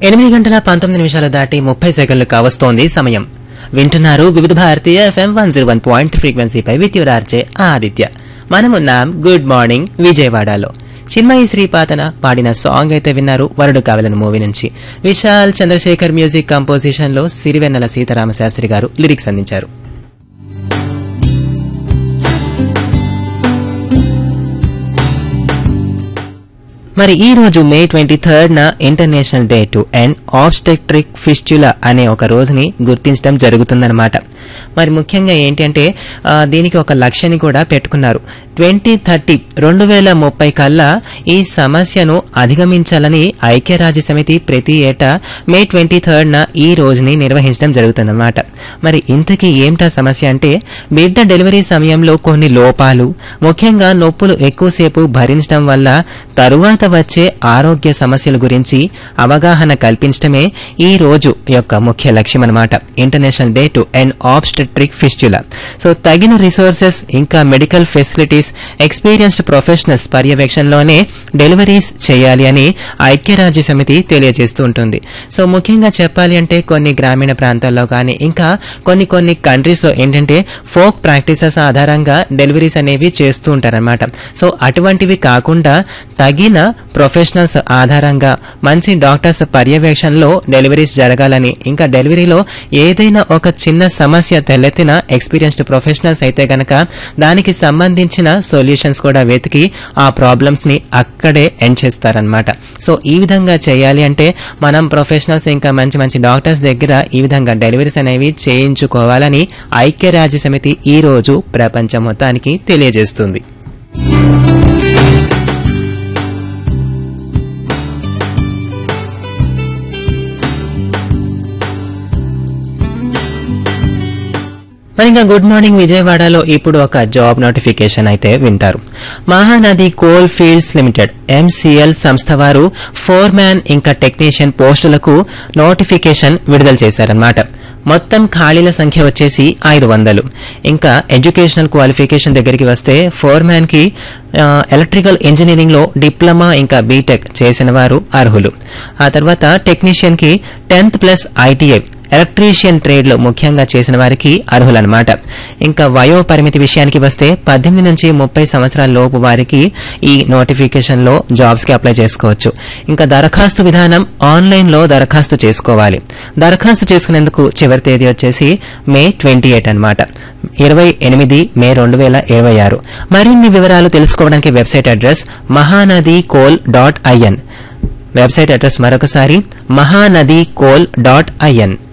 ఎనిమిది గంటల పంతొమ్మిది నిమిషాలు దాటి ముప్పై సెకండ్లు కావస్తోంది సమయం వింటున్నారు Vividh Bharatiya FM one zero one point ఫ్రీక్వెన్సీపై విత్యురార్చే ఆదిత్య మనమున్నాం గుడ్ మార్నింగ్ విజయవాడలో చిన్మయి శ్రీపాతన పాడిన సాంగ్ అయితే విన్నారు వరుడు కావలను మూవీ నుంచి విశాల్ చంద్రశేఖర్ మ్యూజిక్ కంపోజిషన్ లో సిరివెన్నెల సీతారామ శాస్త్రి గారు లిరిక్స్ అందించారు మరి ఈ రోజు మే ట్వంటీ థర్డ్ న international day to end obstetric fistula అనే ఒక రోజుని గుర్తించడం జరుగుతుందన్నమాట మరి ముఖ్యంగా ఏంటంటే ఆ, దీనికి ఒక లక్ష్యాన్ని కూడా పెట్టుకున్నారు ట్వంటీ థర్టీ రెండు వేల ముప్పై కల్లా ఈ సమస్యను అధిగమించాలని ఐక్యరాజ్య సమితి ప్రతి ఏటా మే ట్వంటీ థర్డ్ న ఈ రోజుని నిర్వహించడం జరుగుతుందన్నమాట మరి ఇంతకీ ఏమిటా సమస్య అంటే బిడ్డ డెలివరీ సమయంలో కొన్ని లోపాలు ముఖ్యంగా నొప్పులు ఎక్కువసేపు భరించడం వల్ల తరువాత వచ్చే ఆరోగ్య సమస్యల గురించి అవగాహన కల్పించడమే ఈ రోజు యొక్క ముఖ్య లక్ష్యం అన్నమాట international day to end obstetric fistula so తగిన రిసోర్సెస్ ఇంకా మెడికల్ ఫెసిలిటీస్ ఎక్స్పీరియన్స్డ్ ప్రొఫెషనల్స్ పర్యవేక్షణలోనే డెలివరీస్ చేయాలి అని ఐక్యరాజ్య సమితి తెలియజేస్తూ ఉంటుంది సో ముఖ్యంగా చెప్పాలి అంటే కొన్ని గ్రామీణ ప్రాంతాల్లో కానీ ఇంకా కొన్ని కొన్ని కంట్రీస్లో ఏంటంటే ఫోక్ ప్రాక్టీసెస్ ఆధారంగా డెలివరీస్ అనేవి చేస్తూ ఉంటారన్నమాట సో అటువంటివి కాకుండా తగిన ప్రొఫెషనల్స్ ఆధారంగా మంచి డాక్టర్స్ పర్యవేక్షణలో డెలివరీస్ జరగాలని ఇంకా డెలివరీలో ఏదైనా ఒక చిన్న సమస్య తెల్లెత్తిన ఎక్స్పీరియన్స్డ్ ప్రొఫెషనల్స్ అయితే గనక దానికి సంబంధించిన సొల్యూషన్స్ కూడా వెతికి ఆ ప్రాబ్లమ్స్ ని అక్కడే ఎండ్ చేస్తారనమాట సో ఈ విధంగా చేయాలి అంటే మనం ప్రొఫెషనల్స్ ఇంకా మంచి మంచి డాక్టర్స్ దగ్గర ఈ విధంగా డెలివరీస్ అనేవి చేయించుకోవాలని ఐక్యరాజ్య సమితి ఈ రోజు ప్రపంచం మొత్తానికి తెలియజేస్తుంది మరి ఇంకా గుడ్ మార్నింగ్ విజయవాడలో ఇప్పుడు ఒక జాబ్ నోటిఫికేషన్ అయితే వింటారు Mahanadi coal fields limited MCL సంస్థ వారు ఫోర్ మ్యాన్ ఇంకా టెక్నీషియన్ పోస్టులకు నోటిఫికేషన్ విడుదల చేశారన్నమాట మొత్తం ఖాళీల సంఖ్య వచ్చేసి ఐదు వందలు ఇంకా ఎడ్యుకేషనల్ క్వాలిఫికేషన్ దగ్గరికి వస్తే ఫోర్ మ్యాన్ కి ఆ, ఎలక్ట్రికల్ ఇంజనీరింగ్ లో డిప్లొమా ఇంకా బీటెక్ చేసిన వారు అర్హులు ఆ తర్వాత టెక్నీషియన్ కి tenth plus ITI electrician trade లో ముఖ్యంగా చేసిన వారికి అర్హులన్నమాట ఇంకా వయో పరిమితి విషయానికి వస్తే పద్దెనిమిది నుంచి ముప్పై సంవత్సరాల లోపు వారికి ఈ నోటిఫికేషన్ లో జాబ్స్ కి అప్లై చేసుకోవచ్చు ఇంకా దరఖాస్తు విధానం ఆన్లైన్ లో దరఖాస్తు చేసుకోవాలి దరఖాస్తు చేసుకునేందుకు చివరి తేదీ వచ్చేసి మే ట్వంటీ ఎయిట్ అనమాట ఇరవై ఎనిమిది మే రెండు వేల ఇరవై ఆరు మరిన్ని వివరాలు తెలుసుకోవడానికి website address Mahanadi coal dot IN website address మరొకసారి మహానది కోల్ డాట్ ఐఎన్